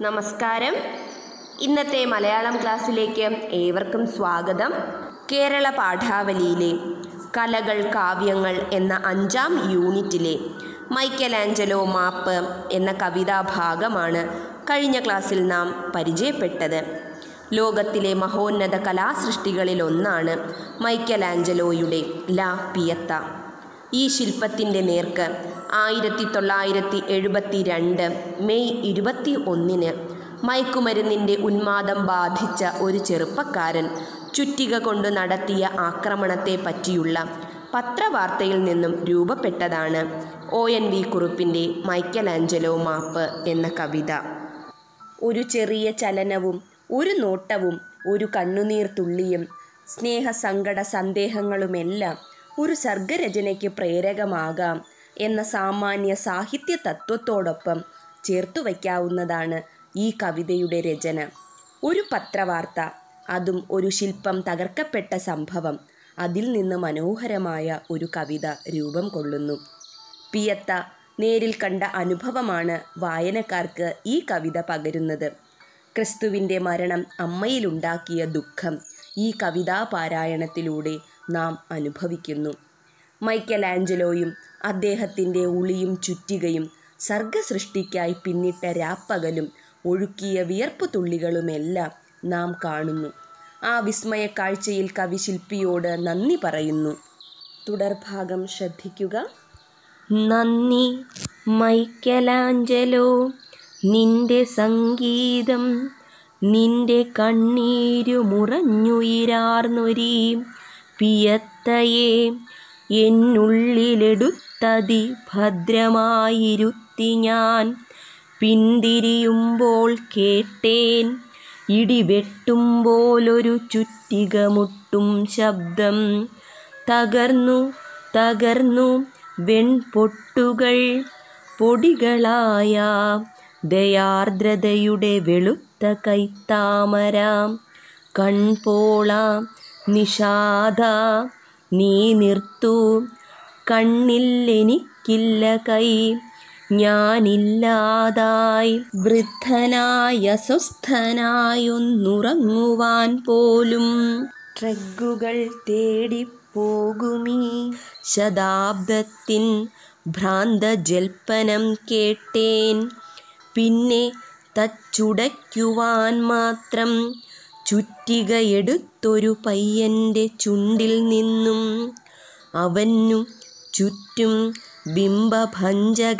നമസ്കാരം ഇന്നത്തെ മലയാളം ക്ലാസ്സിലേക്ക് ഏവർക്കും സ്വാഗതം കേരള പാഠാവലിയിലെ കലകൾ കാവ്യങ്ങൾ എന്ന അഞ്ചാം യൂണിറ്റിലെ മൈക്കലാഞ്ചലോ മാപ്പ് എന്ന കവിതാഭാഗമാണ് കഴിഞ്ഞ ക്ലാസ്സിൽ നാം പരിചയപ്പെട്ടത് ലോകത്തിലെ മഹോന്നത കലാസൃഷ്ടികളിലൊന്നാണ് മൈക്കലാഞ്ചലോയുടെ ലാ പിയത്ത ഈ ശില്പത്തിൻ്റെ നേർക്ക് ആയിരത്തി തൊള്ളായിരത്തി എഴുപത്തി രണ്ട് മെയ് ഇരുപത്തി ഒന്നിന് മയക്കുമരുന്നിൻ്റെ ഉന്മാദം ബാധിച്ച ഒരു ചെറുപ്പക്കാരൻ ചുറ്റിക കൊണ്ട് നടത്തിയ ആക്രമണത്തെ പറ്റിയുള്ള പത്രവാർത്തയിൽ നിന്നും രൂപപ്പെട്ടതാണ് ഒ എൻ വി കുറുപ്പിൻ്റെ മൈക്കലാഞ്ചലോ മാപ്പ് എന്ന കവിത ഒരു ചെറിയ ചലനവും ഒരു നോട്ടവും ഒരു കണ്ണുനീർ തുള്ളിയും സ്നേഹസങ്കട സന്ദേഹങ്ങളുമെല്ലാം ഒരു സർഗരചനയ്ക്ക് പ്രേരകമാകാം എന്ന സാമാന്യ സാഹിത്യ തത്വത്തോടൊപ്പം ചേർത്തു വയ്ക്കാവുന്നതാണ് ഈ കവിതയുടെ രചന ഒരു പത്രവാർത്ത അതും ഒരു ശില്പം തകർക്കപ്പെട്ട സംഭവം അതിൽ നിന്ന് മനോഹരമായ ഒരു കവിത രൂപം കൊള്ളുന്നു പിയത്ത നേരിൽ കണ്ട അനുഭവമാണ് വായനക്കാർക്ക് ഈ കവിത പകരുന്നത് ക്രിസ്തുവിൻ്റെ മരണം അമ്മയിലുണ്ടാക്കിയ ദുഃഖം ഈ കവിതാ പാരായണത്തിലൂടെ നാം അനുഭവിക്കുന്നു മൈക്കലാഞ്ചലോയും അദ്ദേഹത്തിൻ്റെ ഉളിയും ചുറ്റികയും സർഗസൃഷ്ടിക്കായി പിന്നിട്ട രാപ്പകലും ഒഴുക്കിയ വിയർപ്പു തുള്ളികളുമെല്ലാം നാം കാണുന്നു ആ വിസ്മയ കാഴ്ചയിൽ കവി ശില്പിയോട് നന്ദി പറയുന്നു തുടർഭാഗം ശ്രദ്ധിക്കുക നന്ദി മൈക്കലാഞ്ചലോ നിന്റെ സംഗീതം നിന്റെ കണ്ണീരു മുറഞ്ഞുയിരാർന്നൊരീ പിയത്തയെ എന്നുള്ളിലെടുത്തതി ഭദ്രമായിരുത്തി ഞാൻ പിന്തിരിയുമ്പോൾ കേട്ടേൻ ഇടിവെട്ടുമ്പോലൊരു ചുറ്റികമുട്ടും ശബ്ദം തകർന്നു തകർന്നു വെൺപൊട്ടുകൾ പൊടികളായ ദയാർദ്രതയുടെ വെളുത്ത കൈത്താമരാം കൺപോള നിഷാദ നീ നിർത്തു കണ്ണിൽ എനിക്കില്ല കൈ ഞാനില്ലാതായി വൃദ്ധനായ സ്വസ്ഥനായൊന്നുറങ്ങുവാൻ പോലും ട്രഗുകൾ തേടിപ്പോകുമീ ശതാബ്ദത്തിൻ ഭ്രാന്തജൽപ്പനം കേട്ടേൻ പിന്നെ തച്ചുടയ്ക്കുവാൻ മാത്രം ചുറ്റികയെടുത്തൊരു പയ്യൻ്റെ ചുണ്ടിൽ നിന്നും അവനു ചുറ്റും ബിംബഭഞ്ജക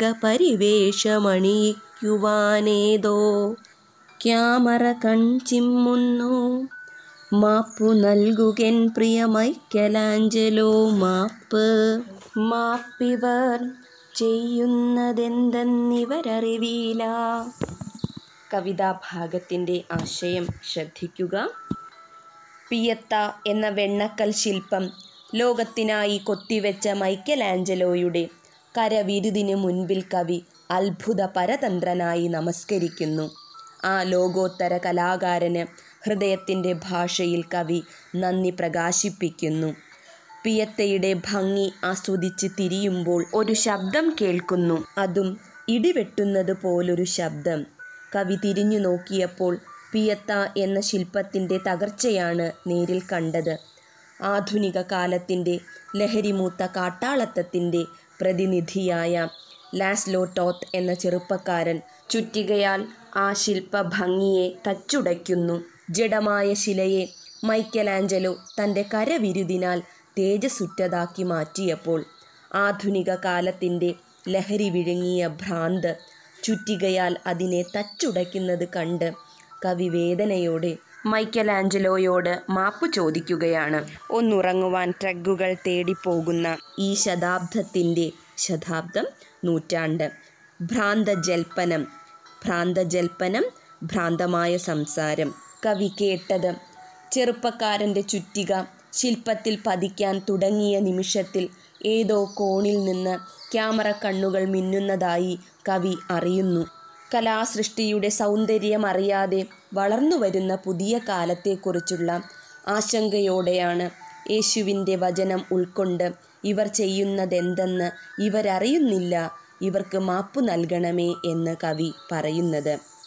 പരിവേഷമണിയിക്കുവാനേതോ ക്യാമറ കൺചിമ്മുന്നു മാപ്പു നൽകുകൻ പ്രിയ മൈക്കലാഞ്ചലോ മാപ്പ് മാപ്പിവർ ചെയ്യുന്നതെന്തെന്നിവരറിവീല കവിതാഭാഗത്തിൻ്റെ ആശയം ശ്രദ്ധിക്കുക പിയത്ത എന്ന വെണ്ണക്കൽ ശില്പം ലോകത്തിനായി കൊത്തിവെച്ച മൈക്കലാഞ്ചലോയുടെ കരവിരുതിന് മുൻപിൽ കവി അത്ഭുത പരതന്ത്രനായി നമസ്കരിക്കുന്നു ആ ലോകോത്തര കലാകാരന് ഹൃദയത്തിൻ്റെ ഭാഷയിൽ കവി നന്ദി പ്രകാശിപ്പിക്കുന്നു പിയത്തയുടെ ഭംഗി ആസ്വദിച്ച് തിരിയുമ്പോൾ ഒരു ശബ്ദം കേൾക്കുന്നു അതും ഇടിവെട്ടുന്നത് പോലൊരു ശബ്ദം കവി തിരിഞ്ഞു നോക്കിയപ്പോൾ പിയത്ത എന്ന ശില്പത്തിൻ്റെ തകർച്ചയാണ് നേരിൽ കണ്ടത് ആധുനിക കാലത്തിൻ്റെ ലഹരിമൂത്ത കാട്ടാളത്തത്തിൻ്റെ പ്രതിനിധിയായ ലാസ്ലോ ടോത്ത് എന്ന ചെറുപ്പക്കാരൻ ചുറ്റികയാൽ ആ ശില്പ ഭംഗിയെ തച്ചുടയ്ക്കുന്നു ജഡമായ ശിലയെ മൈക്കലാഞ്ചലോ തൻ്റെ കരവിരുതിനാൽ തേജസുറ്റതാക്കി മാറ്റിയപ്പോൾ ആധുനിക കാലത്തിൻ്റെ ലഹരി വിഴുങ്ങിയ ഭ്രാന്ത് ചുറ്റികയാൽ അതിനെ തച്ചുടയ്ക്കുന്നത് കണ്ട് കവി വേദനയോടെ മൈക്കലാഞ്ചലോയോട് മാപ്പ് ചോദിക്കുകയാണ് ഒന്നുറങ്ങുവാൻ ട്രഗുകൾ തേടിപ്പോകുന്ന ഈ ശതാബ്ദത്തിൻ്റെ ശതാബ്ദം നൂറ്റാണ്ട് ഭ്രാന്തജൽപ്പനം ഭ്രാന്തജൽപ്പനം ഭ്രാന്തമായ സംസാരം കവി കേട്ടത് ചെറുപ്പക്കാരൻ്റെ ചുറ്റിക ശില്പത്തിൽ പതിക്കാൻ തുടങ്ങിയ നിമിഷത്തിൽ ഏതോ കോണിൽ നിന്ന് ക്യാമറ കണ്ണുകൾ മിന്നുന്നതായി കവി അറിയുന്നു കലാസൃഷ്ടിയുടെ സൗന്ദര്യം അറിയാതെ വളർന്നു വരുന്ന പുതിയ കാലത്തെക്കുറിച്ചുള്ള ആശങ്കയോടെയാണ് യേശുവിൻ്റെ വചനം ഉൾക്കൊണ്ട് ഇവർ ചെയ്യുന്നതെന്തെന്ന് ഇവരറിയുന്നില്ല ഇവർക്ക് മാപ്പു നൽകണമേ എന്ന് കവി പറയുന്നത്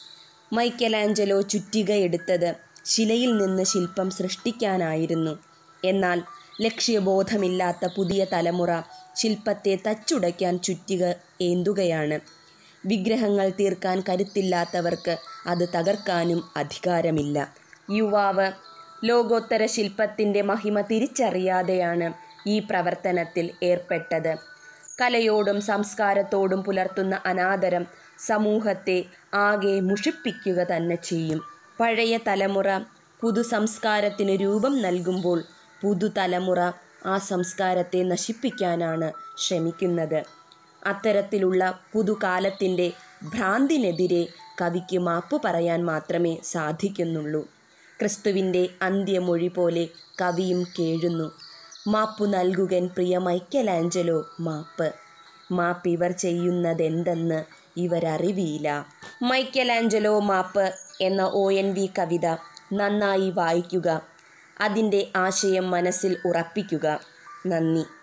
മൈക്കലാഞ്ചലോ ചുറ്റികയെടുത്തത് ശിലയിൽ നിന്ന് ശില്പം സൃഷ്ടിക്കാനായിരുന്നു എന്നാൽ ലക്ഷ്യബോധമില്ലാത്ത പുതിയ തലമുറ ശില്പത്തെ തച്ചുടയ്ക്കാൻ ചുറ്റിക ഏന്തുകയാണ് വിഗ്രഹങ്ങൾ തീർക്കാൻ കരുത്തില്ലാത്തവർക്ക് അത് തകർക്കാനും അധികാരമില്ല യുവാവ് ലോകോത്തര ശില്പത്തിൻ്റെ മഹിമ തിരിച്ചറിയാതെയാണ് ഈ പ്രവർത്തനത്തിൽ ഏർപ്പെട്ടത് കലയോടും സംസ്കാരത്തോടും പുലർത്തുന്ന അനാദരം സമൂഹത്തെ ആകെ മുഷിപ്പിക്കുക തന്നെ ചെയ്യും പഴയ തലമുറ പുതു സംസ്കാരത്തിന് രൂപം നൽകുമ്പോൾ പുതുതലമുറ ആ സംസ്കാരത്തെ നശിപ്പിക്കാനാണ് ശ്രമിക്കുന്നത് അത്തരത്തിലുള്ള പുതുകാലത്തിൻ്റെ ഭ്രാന്തിനെതിരെ കവിക്ക് മാപ്പ് പറയാൻ മാത്രമേ സാധിക്കുന്നുള്ളൂ ക്രിസ്തുവിൻ്റെ അന്ത്യമൊഴി പോലെ കവിയും കേഴുന്നു മാപ്പു നൽകുകൻ പ്രിയ മൈക്കലാഞ്ചലോ മാപ്പ് മാപ്പ് ഇവർ ചെയ്യുന്നതെന്തെന്ന് ഇവരറിവിയില്ല മൈക്കലാഞ്ചലോ മാപ്പ് എന്ന ഒ എൻ വി കവിത നന്നായി വായിക്കുക അതിൻ്റെ ആശയം മനസ്സിൽ ഉറപ്പിക്കുക നന്ദി